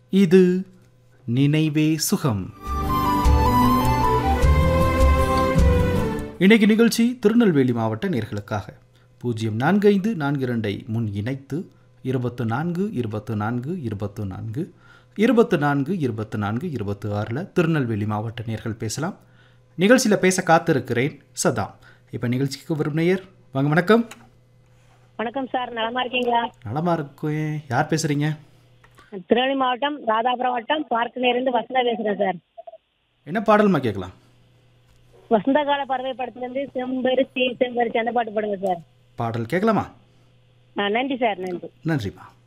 இது நினைவே சுகம் இன்னைக்கு நிகழ்ச்சி திருநெல்வேலி மாவட்ட நேர்களுக்காக பூஜ்ஜியம் நான்கு ஐந்து நான்கு இரண்டை முன் இணைத்து இருபத்து நான்கு இருபத்து நான்கு இருபத்து நான்கு இருபத்து நான்கு இருபத்து நான்கு இருபத்து ஆறில் திருநெல்வேலி மாவட்ட நேர்கள் பேசலாம் நிகழ்ச்சியில் பேச காத்திருக்கிறேன் சதாம் இப்போ நிகழ்ச்சிக்கு வரும் நேயர் வாங்க வணக்கம் வணக்கம் சார் நலமா இருக்கீங்களா நலமா இருக்கேன் யார் பேசுகிறீங்க திருநெல்வேலி மாவட்டம் ராதாபுரம் வட்டம் பார்க்கனிலிருந்து வசந்தா பேசுறேன் சார் என்ன பாடல்மா கேட்கலாம் வசந்த கால பறவை படத்துலேருந்து செம்பருத்தி செம்பருத்தி அந்த பாட்டு போடுங்க சார் பாடல் கேட்கலாமா ஆ நன்றி சார் நன்றி நன்றிம்மா